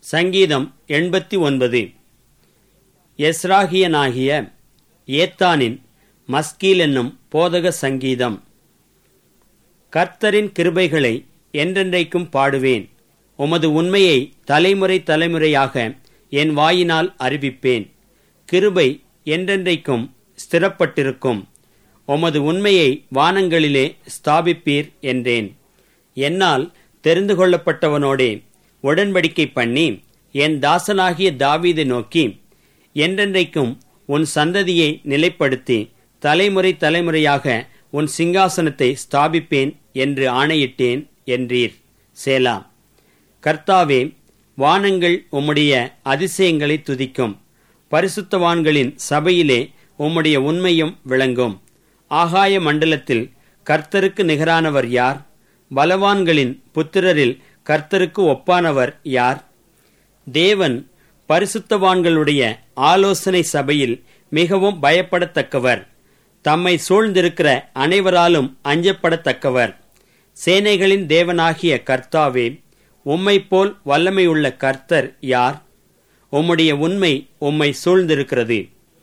சங்கீதம் எண்பத்தி ஒன்பது எஸ்ராகியனாகிய ஏத்தானின் மஸ்கீல் என்னும் போதக சங்கீதம் கர்த்தரின் கிருபைகளை என்றென்றைக்கும் பாடுவேன் உமது உண்மையை தலைமுறை தலைமுறையாக என் வாயினால் அறிவிப்பேன் கிருபை என்றென்றைக்கும் ஸ்திரப்பட்டிருக்கும் உமது உண்மையை வானங்களிலே ஸ்தாபிப்பீர் என்றேன் என்னால் தெரிந்து கொள்ளப்பட்டவனோடே உடன்படிக்கை பண்ணி என் தாசனாகிய தாவீதை நோக்கி என்றென்றைக்கும் உன் சந்ததியை நிலைப்படுத்தி தலைமுறை தலைமுறையாக உன் சிங்காசனத்தை ஸ்தாபிப்பேன் என்று ஆணையிட்டேன் என்றீர் சேலா கர்த்தாவே வானங்கள் உம்முடைய அதிசயங்களை துதிக்கும் பரிசுத்தவான்களின் சபையிலே உம்முடைய உண்மையும் விளங்கும் ஆகாய மண்டலத்தில் கர்த்தருக்கு நிகரானவர் யார் பலவான்களின் புத்திரரில் கர்த்தருக்கு ஒப்பானவர் யார் தேவன் பரிசுத்தவான்களுடைய ஆலோசனை சபையில் மிகவும் பயப்படத்தக்கவர் தம்மை சூழ்ந்திருக்கிற அனைவராலும் அஞ்சப்படத்தக்கவர் சேனைகளின் தேவனாகிய கர்த்தாவே உம்மை போல் வல்லமையுள்ள கர்த்தர் யார் உம்முடைய உண்மை உம்மை சூழ்ந்திருக்கிறது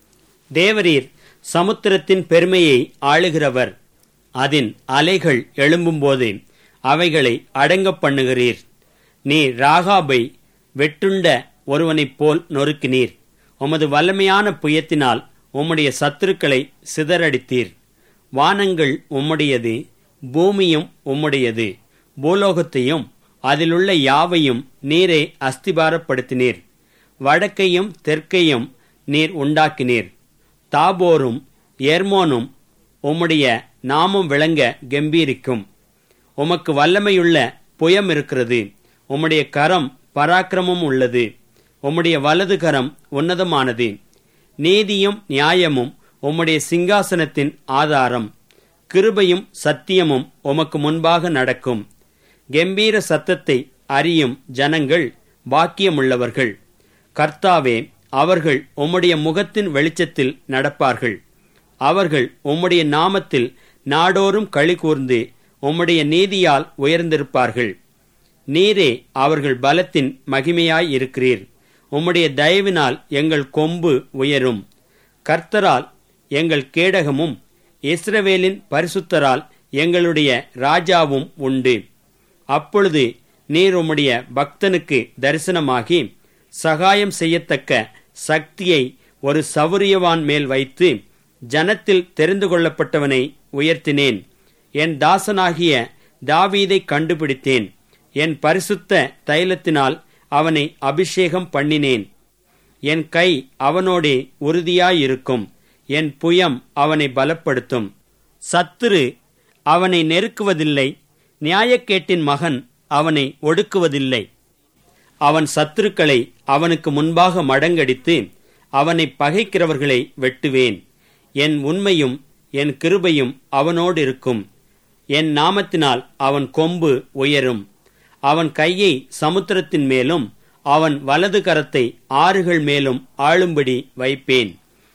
தேவரீர் சமுத்திரத்தின் பெருமையை ஆளுகிறவர் அதன் அலைகள் எழும்பும்போது அவைகளை அடங்கப் பண்ணுகிறீர் நீ ராகாபை வெட்டுண்ட ஒருவனைப் போல் நொறுக்கினீர் உமது வல்லமையான புயத்தினால் உம்முடைய சத்துருக்களை சிதறடித்தீர் வானங்கள் உம்முடையது பூமியும் உம்முடையது பூலோகத்தையும் அதிலுள்ள யாவையும் நீரே அஸ்திபாரப்படுத்தினீர் வடக்கையும் தெற்கையும் நீர் உண்டாக்கினீர் தாபோரும் எர்மோனும் உம்முடைய நாமம் விளங்க கம்பீரிக்கும் உமக்கு வல்லமையுள்ள புயம் இருக்கிறது உம்முடைய கரம் பராக்கிரமம் உள்ளது உம்முடைய வலது கரம் உன்னதமானது நீதியும் நியாயமும் உம்முடைய சிங்காசனத்தின் ஆதாரம் கிருபையும் சத்தியமும் உமக்கு முன்பாக நடக்கும் கம்பீர சத்தத்தை அறியும் ஜனங்கள் பாக்கியமுள்ளவர்கள் கர்த்தாவே அவர்கள் உம்முடைய முகத்தின் வெளிச்சத்தில் நடப்பார்கள் அவர்கள் உம்முடைய நாமத்தில் நாடோறும் களி கூர்ந்து உம்முடைய நீதியால் உயர்ந்திருப்பார்கள் நீரே அவர்கள் பலத்தின் மகிமையாய் இருக்கிறீர் உம்முடைய தயவினால் எங்கள் கொம்பு உயரும் கர்த்தரால் எங்கள் கேடகமும் இஸ்ரவேலின் பரிசுத்தரால் எங்களுடைய ராஜாவும் உண்டு அப்பொழுது நீர் உம்முடைய பக்தனுக்கு தரிசனமாகி சகாயம் செய்யத்தக்க சக்தியை ஒரு சௌரியவான் மேல் வைத்து ஜனத்தில் தெரிந்து கொள்ளப்பட்டவனை உயர்த்தினேன் என் தாசனாகிய தாவீதை கண்டுபிடித்தேன் என் பரிசுத்த தைலத்தினால் அவனை அபிஷேகம் பண்ணினேன் என் கை அவனோடே உறுதியாயிருக்கும் என் புயம் அவனை பலப்படுத்தும் சத்துரு அவனை நெருக்குவதில்லை நியாயக்கேட்டின் மகன் அவனை ஒடுக்குவதில்லை அவன் சத்துருக்களை அவனுக்கு முன்பாக மடங்கடித்து அவனை பகைக்கிறவர்களை வெட்டுவேன் என் உண்மையும் என் கிருபையும் அவனோடு இருக்கும் என் நாமத்தினால் அவன் கொம்பு உயரும் அவன் கையை சமுத்திரத்தின் மேலும் அவன் வலது கரத்தை ஆறுகள் மேலும் ஆளும்படி வைப்பேன்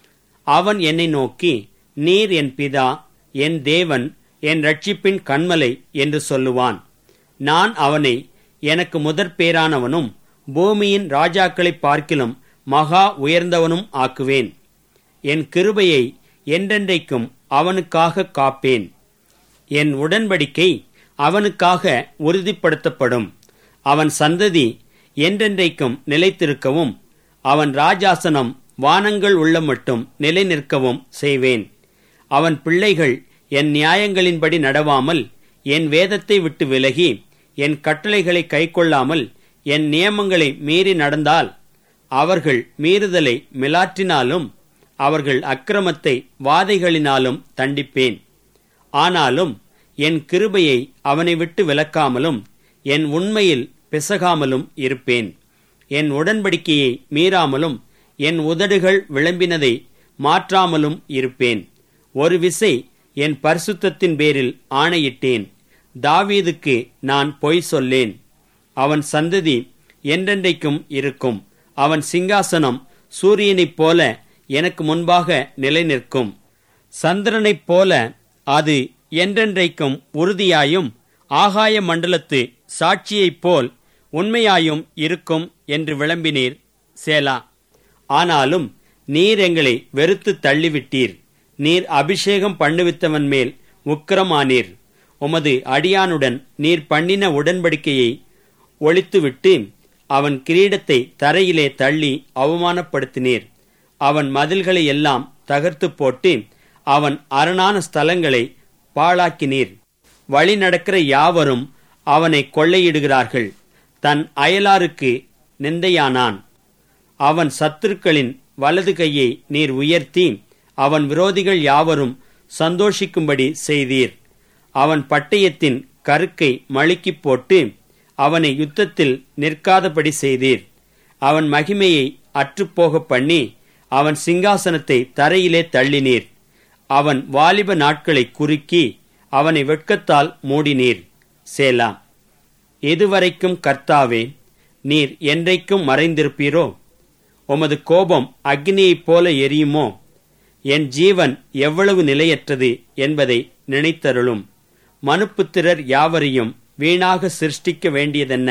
அவன் என்னை நோக்கி நீர் என் பிதா என் தேவன் என் ரட்சிப்பின் கண்மலை என்று சொல்லுவான் நான் அவனை எனக்கு முதற் பேரானவனும் பூமியின் ராஜாக்களைப் பார்க்கிலும் மகா உயர்ந்தவனும் ஆக்குவேன் என் கிருபையை என்றென்றைக்கும் அவனுக்காக காப்பேன் என் உடன்படிக்கை அவனுக்காக உறுதிப்படுத்தப்படும் அவன் சந்ததி என்றென்றைக்கும் நிலைத்திருக்கவும் அவன் ராஜாசனம் வானங்கள் உள்ள மட்டும் நிலை நிற்கவும் செய்வேன் அவன் பிள்ளைகள் என் நியாயங்களின்படி நடவாமல் என் வேதத்தை விட்டு விலகி என் கட்டளைகளை கைக்கொள்ளாமல் என் நியமங்களை மீறி நடந்தால் அவர்கள் மீறுதலை மிலாற்றினாலும் அவர்கள் அக்கிரமத்தை வாதைகளினாலும் தண்டிப்பேன் ஆனாலும் என் கிருபையை அவனை விட்டு விலக்காமலும் என் உண்மையில் பிசகாமலும் இருப்பேன் என் உடன்படிக்கையை மீறாமலும் என் உதடுகள் விளம்பினதை மாற்றாமலும் இருப்பேன் ஒரு விசை என் பரிசுத்தத்தின் பேரில் ஆணையிட்டேன் தாவீதுக்கு நான் பொய் சொல்லேன் அவன் சந்ததி என்றென்றைக்கும் இருக்கும் அவன் சிங்காசனம் சூரியனைப் போல எனக்கு முன்பாக நிலை நிற்கும் சந்திரனைப் போல அது என்றென்றைக்கும் உறுதியாயும் ஆகாய மண்டலத்து சாட்சியைப் போல் உண்மையாயும் இருக்கும் என்று விளம்பினீர் சேலா ஆனாலும் நீர் எங்களை வெறுத்து தள்ளிவிட்டீர் நீர் அபிஷேகம் பண்ணுவித்தவன் மேல் உக்கிரமானீர் உமது அடியானுடன் நீர் பண்ணின உடன்படிக்கையை ஒழித்துவிட்டு அவன் கிரீடத்தை தரையிலே தள்ளி அவமானப்படுத்தினீர் அவன் மதில்களை எல்லாம் தகர்த்து போட்டு அவன் அரணான ஸ்தலங்களை பாழாக்கினீர் வழி நடக்கிற யாவரும் அவனை கொள்ளையிடுகிறார்கள் தன் அயலாருக்கு நிந்தையானான் அவன் சத்துருக்களின் வலது கையை நீர் உயர்த்தி அவன் விரோதிகள் யாவரும் சந்தோஷிக்கும்படி செய்தீர் அவன் பட்டயத்தின் கருக்கை மழுக்கிப் போட்டு அவனை யுத்தத்தில் நிற்காதபடி செய்தீர் அவன் மகிமையை அற்றுப்போக பண்ணி அவன் சிங்காசனத்தை தரையிலே தள்ளினீர் அவன் வாலிப நாட்களை குறுக்கி அவனை வெட்கத்தால் மூடினீர் சேலா எதுவரைக்கும் கர்த்தாவே நீர் என்றைக்கும் மறைந்திருப்பீரோ உமது கோபம் அக்னியைப் போல எரியுமோ என் ஜீவன் எவ்வளவு நிலையற்றது என்பதை நினைத்தருளும் மனுப்புத்திரர் யாவரையும் வீணாக சிருஷ்டிக்க வேண்டியதென்ன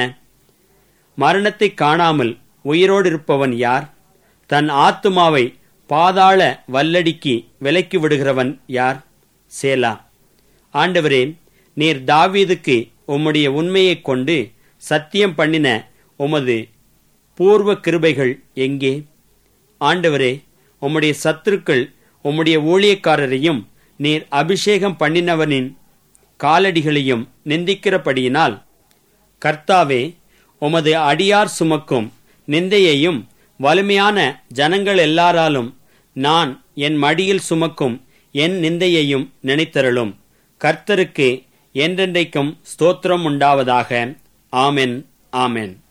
மரணத்தை காணாமல் உயிரோடு இருப்பவன் யார் தன் ஆத்துமாவை பாதாள வல்லடிக்கு விலக்கி விடுகிறவன் யார் சேலா ஆண்டவரே நீர் தாவீதுக்கு உம்முடைய உண்மையைக் கொண்டு சத்தியம் பண்ணின உமது பூர்வ கிருபைகள் எங்கே ஆண்டவரே உம்முடைய சத்துருக்கள் உம்முடைய ஊழியக்காரரையும் நீர் அபிஷேகம் பண்ணினவனின் காலடிகளையும் நிந்திக்கிறபடியினால் கர்த்தாவே உமது அடியார் சுமக்கும் நிந்தையையும் வலிமையான ஜனங்கள் எல்லாராலும் நான் என் மடியில் சுமக்கும் என் நிந்தையையும் நினைத்தருளும் கர்த்தருக்கு என்றென்றைக்கும் ஸ்தோத்திரம் உண்டாவதாக ஆமென் ஆமென்